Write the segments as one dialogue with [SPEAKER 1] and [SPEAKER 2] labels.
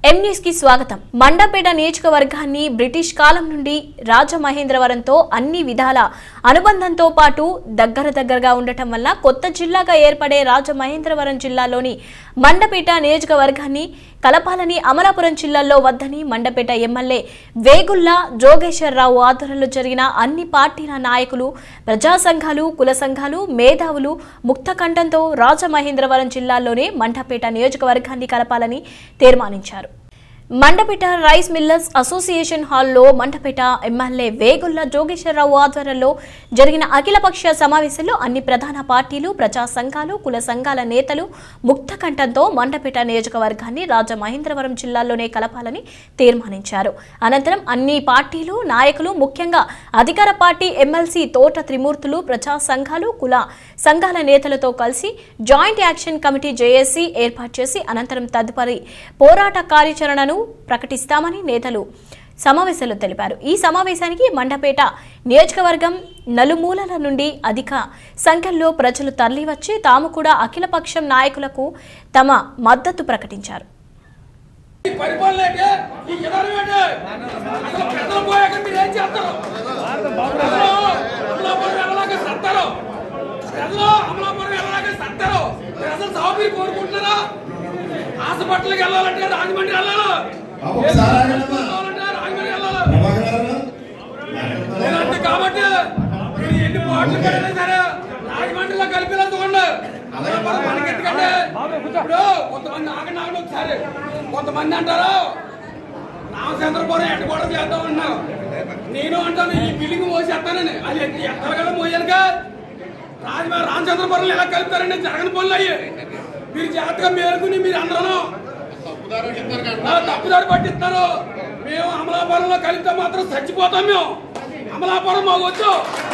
[SPEAKER 1] M news కి స్వాగతం మండపేట నియోజకవర్గాన్ని బ్రిటిష్ కాలం నుండి రాజమహేంద్రవరంతో అన్ని విధాల అనుబంధంతో పాటు దగ్గర దగ్గరగా ఉండటం వల్ల కొత్త జిల్లాగా ఏర్పడే రాజమహేంద్రవరం జిల్లాలోని మండపేట నియోజకవర్గాన్ని కలపాలని అమలాపురం జిల్లాలో వద్దని మండపేట ఎమ్మెల్యే వేగుల్లా జోగేశ్వరరావు ఆధ్వర్యంలో జరిగిన అన్ని పార్టీల నాయకులు ప్రజా సంఘాలు కుల సంఘాలు మేధావులు ముక్తకంఠంతో రాజమహేంద్రవరం జిల్లాలోనే మండపేట నియోజకవర్గాన్ని కలపాలని తీర్మానించారు మండపేట రైస్ మిల్లర్స్ అసోసియేషన్ హాల్లో మండపేట ఎమ్మెల్యే వేగుల్లా జోగేశ్వరరావు ఆధ్వర్యంలో జరిగిన అఖిలపక్ష సమావేశంలో అన్ని ప్రధాన పార్టీలు ప్రజా సంఘాలు కుల సంఘాల నేతలు ముక్త కంఠంతో మండపేట నియోజకవర్గాన్ని రాజమహేంద్రవరం జిల్లాలోనే కలపాలని తీర్మానించారు అనంతరం అన్ని పార్టీలు నాయకులు ముఖ్యంగా అధికార పార్టీ ఎమ్మెల్సీ తోట త్రిమూర్తులు ప్రజా సంఘాలు కుల సంఘాల నేతలతో కలిసి జాయింట్ యాక్షన్ కమిటీ జేఏసీ ఏర్పాటు చేసి అనంతరం తదుపరి పోరాట కార్యాచరణను ప్రకటిస్తామని నేతలు సమావేశంలో తెలిపారు ఈ సమావేశానికి మండపేట నియోజకవర్గం నలుమూలల నుండి అధిక సంఖ్యలో ప్రజలు తరలివచ్చి తాము కూడా అఖిలపక్షం నాయకులకు తమ మద్దతు ప్రకటించారు
[SPEAKER 2] ఈ పరిపాలన ఏంటి? ఈ విధానం ఏంటి? అసలు ప్రజలు పోయాక మీరు ఏం చేస్తారు ప్రజలు అమలాపురం వెళ్ళలాగా సత్తారు ప్రజలు అమలాపురం వెళ్ళలాగా సత్తారు ప్రజలు సాగు మీరు కోరుకుంటున్నారా హాస్పిటల్కి వెళ్ళాలంటే రాజమండ్రి వెళ్ళాలి
[SPEAKER 3] బాబు, ఒకసారి ఆగండమ్మా.
[SPEAKER 2] వెళ్ళాలంటే రాజమండ్రి వెళ్ళాలి
[SPEAKER 3] ప్రభాకర్ గారు?
[SPEAKER 2] లేదంటే కాబట్టి మీరు ఎన్ని పాటలు పడినా సరే రాజమండ్రిలో కలిపిలా చూడండి అమలాపురం మనకి ఎందుకంటే ఇప్పుడు కొంతమంది ఆగండి ఆగండి ఒకసారి కొంతమంది అంటారు రామచంద్రపురం ఎట్ట కూడా చేద్దామన్నారు నేను అంటాను ఈ బిల్డింగ్ మోసేస్తానని అది ఎక్కడ మోయానుగా రాజ రామచంద్రపురం ఎలా కలుపుతారండి జరగని పనులు అయ్యి మీరు జాగ్రత్తగా మేలుకుని మీరు అందరూ తప్పుదారి పట్టిస్తారు మేము అమలాపురంలో కలిపితే మాత్రం చచ్చిపోతాం మేము అమలాపురం మాకు వచ్చు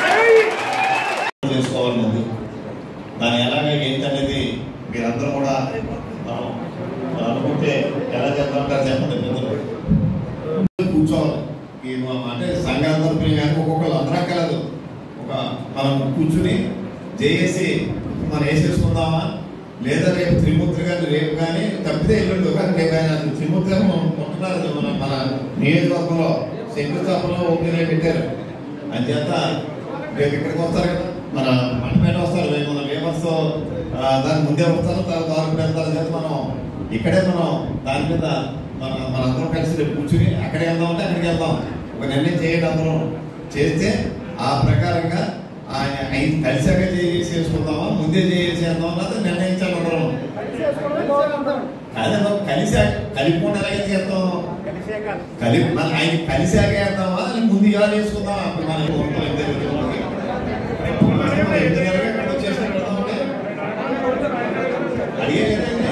[SPEAKER 3] చేసుకోవాలి ముందు దాని ఎలాగ ఏంటనేది మీరందరూ కూడా మనం మనం అనుకుంటే ఎలా చేద్దామంటారు చెప్పండి పెద్దలు కూర్చోవాలి ఈ మ- అంటే సంఘాల తరపున కానీ ఒక్కొక్కరు అందరం కలదు ఒక మనం కూర్చుని జేఏసి మనం వేసేసుకుందామా లేదా రేపు త్రిమూర్తి గారిని రేపు కానీ తప్పితే ఎల్లుండి కానీ రేపు ఆయన త్రిమూర్తి గారు మనం ఉంటున్నారు మన మన నియోజకవర్గంలో శంకుస్థాపనలో ఓపెన్ పెట్టారు అంచేత రేపు ఇక్కడికి వస్తారు కదా మన మండపేట వస్తారు రేపు మన లేబర్స్ దాని ముందే వస్తారు తర్వాత దానికి వెళ్తారు చేత మనం ఇక్కడే మనం దాని మీద మన మనందరం కలిసి రేపు కూర్చుని అక్కడికి వెళ్దాం అంటే అక్కడికి వెళ్దాం ఒక నిర్ణయం చేయండి అందరం చేస్తే ఆ ప్రకారంగా ఆయన ఆయన కలిసాక చేసి చేసుకుందామా ముందే చేసి చేద్దాం లేదా నిర్ణయించాలి అందరం అదే మరి కలిసాక కలిపి ఎలాగే చేద్దాం కలిపి మన ఆయన కలిసాక వేద్దామా లేదా ముందు ఇలా చేసుకుందాం అప్పుడు మనకి ఉంటాం ఇద్దరు ఇద్దరు ఎక్కడ వచ్చేసి పెడదామంటే అడిగేది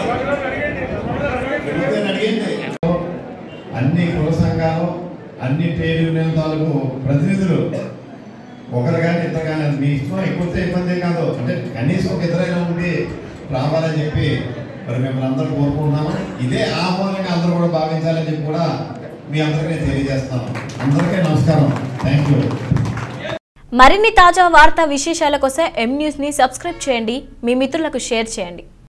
[SPEAKER 3] అడిగేది అన్ని కుల సంఘాలు అన్ని ట్రేడ్ యూనియన్ తాలూకు ప్రతినిధులు ఒకరు కానీ ఇద్దరు కానీ మీ ఇష్టం ఎక్కువ ఇబ్బంది ఏం కాదు అంటే కనీసం ఒక ఇద్దరైనా ఉండి రావాలని చెప్పి మరి మిమ్మల్ని అందరూ కోరుకుంటున్నాము ఇదే ఆహ్వానంగా అందరూ కూడా భావించాలని చెప్పి కూడా మీ అందరికీ నేను తెలియజేస్తాను అందరికీ నమస్కారం థ్యాంక్ యూ
[SPEAKER 1] మరిన్ని తాజా వార్తా విశేషాల కోసం ఎం న్యూస్ ని సబ్స్క్రైబ్ చేయండి మీ మిత్రులకు షేర్ చేయండి